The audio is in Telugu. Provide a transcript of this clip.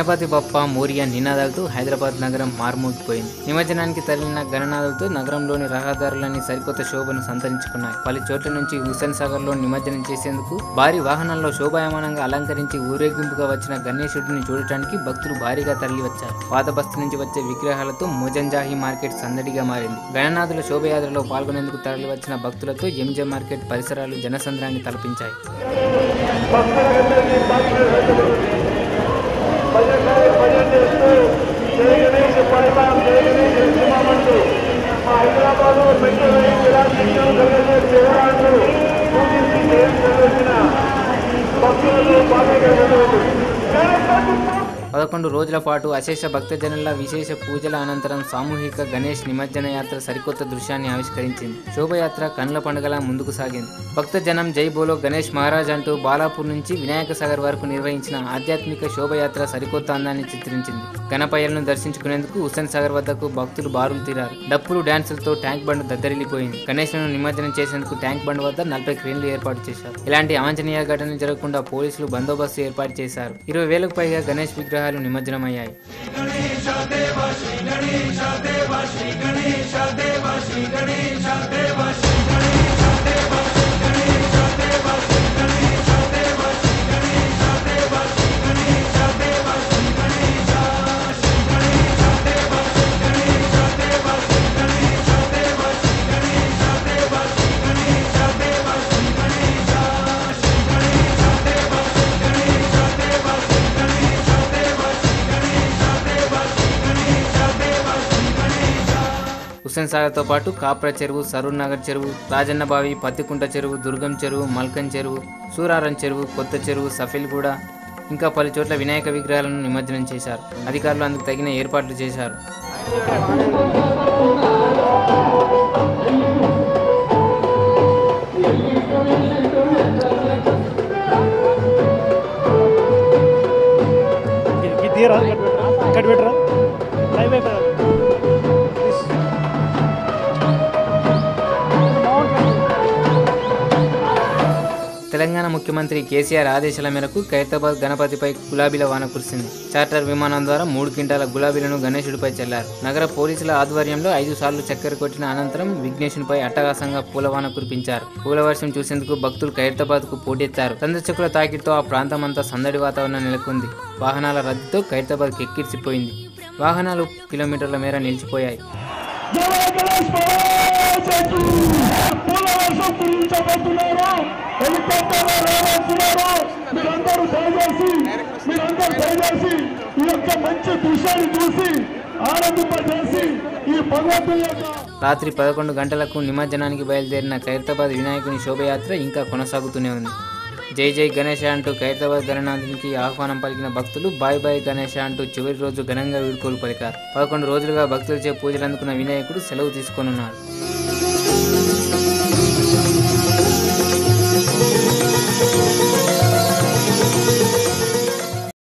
గణపతి బప్ప మోరియా నినాదాలతో హైదరాబాద్ నగరం మార్మోగిపోయింది నిమజ్జనానికి తరలిన గణనాదాలతో నగరంలోని రహదారులన్నీ సరికొత్త శోభను సంతరించుకున్నాయి పలు చోట్ల నుంచి హుస్సేన్ సాగర్ లో నిమజ్జనం చేసేందుకు భారీ వాహనాల్లో శోభాయమానంగా అలంకరించి ఊరేగింపుగా వచ్చిన గణేశుడిని చూడటానికి భక్తులు భారీగా తరలివచ్చారు పాత బస్తీ నుంచి వచ్చే విగ్రహాలతో మోజంజాహి మార్కెట్ సందడిగా మారింది గణనాథుల శోభయాత్రలో పాల్గొనేందుకు తరలివచ్చిన భక్తులతో ఎంజే మార్కెట్ పరిసరాలు జనసంద్రాన్ని తలపించాయి పదకొండు రోజుల పాటు అశేష భక్తజనుల విశేష పూజల అనంతరం సామూహిక గణేష్ నిమజ్జన యాత్ర సరికొత్త దృశ్యాన్ని ఆవిష్కరించింది శోభయాత్ర కనుల పండుగలా ముందుకు సాగింది భక్తజనం జై బోలో గణేష్ మహారాజ్ అంటూ బాలాపూర్ నుంచి వినాయక సాగర్ వరకు నిర్వహించిన ఆధ్యాత్మిక శోభయాత్ర సరికొత్త అందాన్ని చిత్రించింది గణపయ్యలను దర్శించుకునేందుకు హుస్సేన్ సాగర్ వద్దకు భక్తులు బారులు తీరారు డప్పులు డ్యాన్సులతో ట్యాంక్ బండ్ దద్దరిల్లిపోయింది గణేష్లను నిమజ్జనం చేసేందుకు ట్యాంక్ బండ్ వద్ద నలభై క్రేన్లు ఏర్పాటు చేశారు ఇలాంటి అవాంఛనీయ ఘటనలు జరగకుండా పోలీసులు బందోబస్తు ఏర్పాటు చేశారు ఇరవై వేలకు పైగా గణేష్ విగ్రహాలు నిమజ్జనమయ్యాయి హుస్సేన్ సాగర్తో పాటు కాప్రా చెరువు సరూర్ నగర్ చెరువు రాజన్నబావి పత్తికుంట చెరువు దుర్గం చెరువు మల్కన్ చెరువు సూరారం చెరువు కొత్త చెరువు సఫిల్గూడ ఇంకా పలు చోట్ల వినాయక విగ్రహాలను నిమజ్జనం చేశారు అధికారులు అందుకు తగిన ఏర్పాట్లు చేశారు ఇది తీరా ఇక్కడ పెట్టరా లైవ్ అయిపోయింది తెలంగాణ ముఖ్యమంత్రి కేసీఆర్ ఆదేశాల మేరకు ఖైరతాబాద్ గణపతిపై గులాబీల వాన కురిసింది చార్టర్ విమానం ద్వారా మూడు క్వింటాల గులాబీలను గణేశుడిపై చల్లారు నగర పోలీసుల ఆధ్వర్యంలో ఐదు సార్లు చక్కెర కొట్టిన అనంతరం విఘ్నేశునిపై అట్టహాసంగా పూలవాన కురిపించారు పూల వర్షం చూసేందుకు భక్తులు ఖైరతాబాద్ కు పోటెత్తారు చంద్రచక్రుల తాకిడితో ఆ ప్రాంతమంతా సందడి వాతావరణం నెలకొంది వాహనాల రద్దీతో ఖైరతాబాద్ కెక్కిరిసిపోయింది వాహనాలు కిలోమీటర్ల మేర నిలిచిపోయాయి పూలవర్షం కురించబోతున్నారు హెలికాప్టర్లో రాబోతున్నారు మీరందరూ దయచేసి మీరందరూ దయచేసి ఈ యొక్క మంచి దృశ్యాన్ని చూసి ఆనందింపజేసి ఈ భగవంతుని యొక్క రాత్రి పదకొండు గంటలకు నిమజ్జనానికి బయలుదేరిన ఖైరతాబాద్ వినాయకుని శోభయాత్ర ఇంకా కొనసాగుతూనే ఉంది జై జై గణేష అంటూ ఖైరతాబాద్ గణనాథునికి ఆహ్వానం పలికిన భక్తులు బాయ్ బాయ్ గణేష అంటూ చివరి రోజు ఘనంగా వీడ్కోలు పలికారు పదకొండు రోజులుగా భక్తులచే పూజలు అందుకున్న వినాయకుడు సెలవు తీసుకొనున్నారు